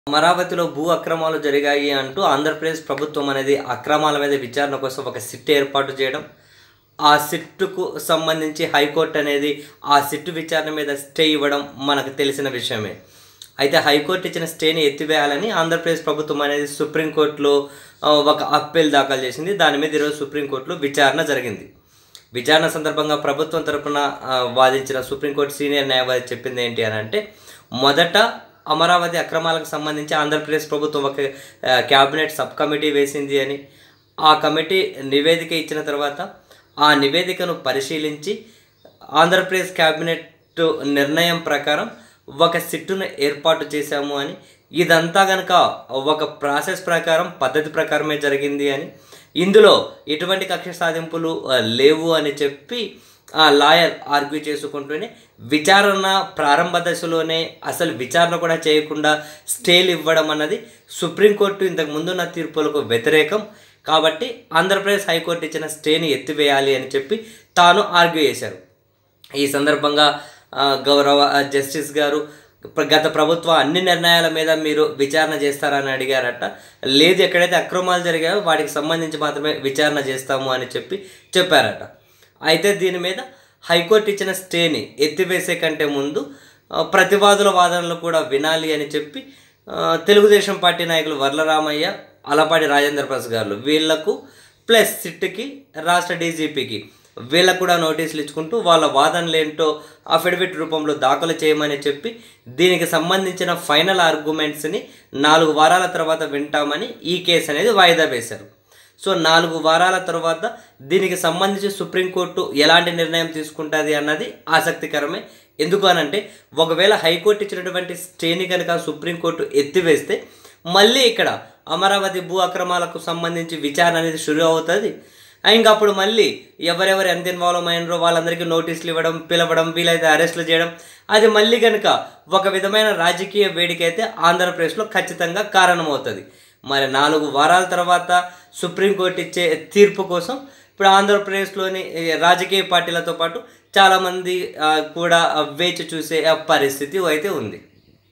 అమరావతిలో భూ అక్రమాలు జరిగాయి అంటూ ఆంధ్రప్రదేశ్ ప్రభుత్వం అనేది అక్రమాల మీద విచారణ కోసం ఒక సిట్ ఏర్పాటు చేయడం ఆ సిట్టుకు సంబంధించి హైకోర్టు అనేది ఆ సిట్టు విచారణ మీద స్టే ఇవ్వడం మనకు తెలిసిన విషయమే అయితే హైకోర్టు ఇచ్చిన స్టేని ఎత్తివేయాలని ఆంధ్రప్రదేశ్ ప్రభుత్వం అనేది సుప్రీంకోర్టులో ఆ, ఒక అప్పీల్ దాఖలు చేసింది దాని మీద ఈరోజు సుప్రీంకోర్టులో విచారణ జరిగింది విచారణ సందర్భంగా ప్రభుత్వం తరపున ఆ, వాదించిన సుప్రీంకోర్టు సీనియర్ న్యాయవాది చెప్పింది ఏంటి అని అంటే మొదట అమరావతి అక్రమాలకు సంబంధించి ఆంధ్రప్రదేశ్ ప్రభుత్వం ఒక ఆ, క్యాబినెట్ సబ్ కమిటీ వేసింది అని ఆ కమిటీ నివేదిక ఇచ్చిన తర్వాత ఆ నివేదికను పరిశీలించి ఆంధ్రప్రదేశ్ క్యాబినెట్ నిర్ణయం ప్రకారం ఒక సిట్టును ఏర్పాటు చేశాము అని ఇదంతా కనుక ఒక ప్రాసెస్ ప్రకారం పద్ధతి ప్రకారమే జరిగింది అని ఇందులో ఎటువంటి కక్ష సాధింపులు ఆ, లేవు అని చెప్పి ఆ లాయర్ ఆర్గ్యూ చేసుకుంటూనే విచారణ ప్రారంభ దశలోనే అసలు విచారణ కూడా చేయకుండా స్టేలు ఇవ్వడం అన్నది సుప్రీంకోర్టు ఇంతకు ముందున్న తీర్పులకు వ్యతిరేకం కాబట్టి ఆంధ్రప్రదేశ్ హైకోర్టు ఇచ్చిన స్టేని ఎత్తివేయాలి అని చెప్పి తాను ఆర్గ్యూ చేశారు ఈ సందర్భంగా ఆ, గౌరవ ఆ, జస్టిస్ గారు ప్ర- గత ప్రభుత్వ అన్ని నిర్ణయాల మీద మీరు విచారణ చేస్తారని అడిగారట లేదు ఎక్కడైతే అక్రమాలు జరిగాయో వాటికి సంబంధించి మాత్రమే విచారణ చేస్తాము అని చెప్పి చెప్పారట అయితే దీని మీద హైకోర్టు ఇచ్చిన స్టేని ఎత్తివేసే కంటే ముందు ఆ, ప్రతివాదుల వాదనలు కూడా వినాలి అని చెప్పి ఆ, తెలుగుదేశం పార్టీ నాయకులు వర్లరామయ్య అలపాటి రాజేంద్ర ప్రసాద్ గారు వీళ్లకు ప్లస్ సిట్కి రాష్ట్ర డీజీపీకి వీళ్ళకు కూడా నోటీసులు ఇచ్చుకుంటూ వాళ్ళ వాదనలు ఏంటో అఫిడవిట్ రూపంలో దాఖలు చేయమని చెప్పి దీనికి సంబంధించిన ఫైనల్ ఆర్గ్యుమెంట్స్ని నాలుగు వారాల తర్వాత వింటామని ఈ కేసు అనేది వాయిదా వేశారు సో నాలుగు వారాల తర్వాత దీనికి సంబంధించి సుప్రీంకోర్టు ఎలాంటి నిర్ణయం తీసుకుంటుంది అన్నది ఆసక్తికరమే ఎందుకు అనంటే ఒకవేళ హైకోర్టు ఇచ్చినటువంటి స్టేని కనుక సుప్రీంకోర్టు ఎత్తివేస్తే మళ్ళీ ఇక్కడ అమరావతి భూ అక్రమాలకు సంబంధించి విచారణ అనేది షురు అవుతుంది ఇంకా అప్పుడు మళ్ళీ ఎవరెవరు ఎంత ఇన్వాల్వ్ అయినారో వాళ్ళందరికీ నోటీసులు ఇవ్వడం పిలవడం వీలైతే అరెస్టులు చేయడం అది మళ్ళీ కనుక ఒక విధమైన రాజకీయ వేడిక అయితే ఆంధ్రప్రదేశ్లో ఖచ్చితంగా కారణమవుతుంది మరి నాలుగు వారాల తర్వాత సుప్రీంకోర్టు ఇచ్చే తీర్పు కోసం ఇప్పుడు ఆంధ్రప్రదేశ్లోని ఈ రాజకీయ పార్టీలతో పాటు చాలామంది ఆ, కూడా వేచి చూసే ఆ పరిస్థితి అయితే ఉంది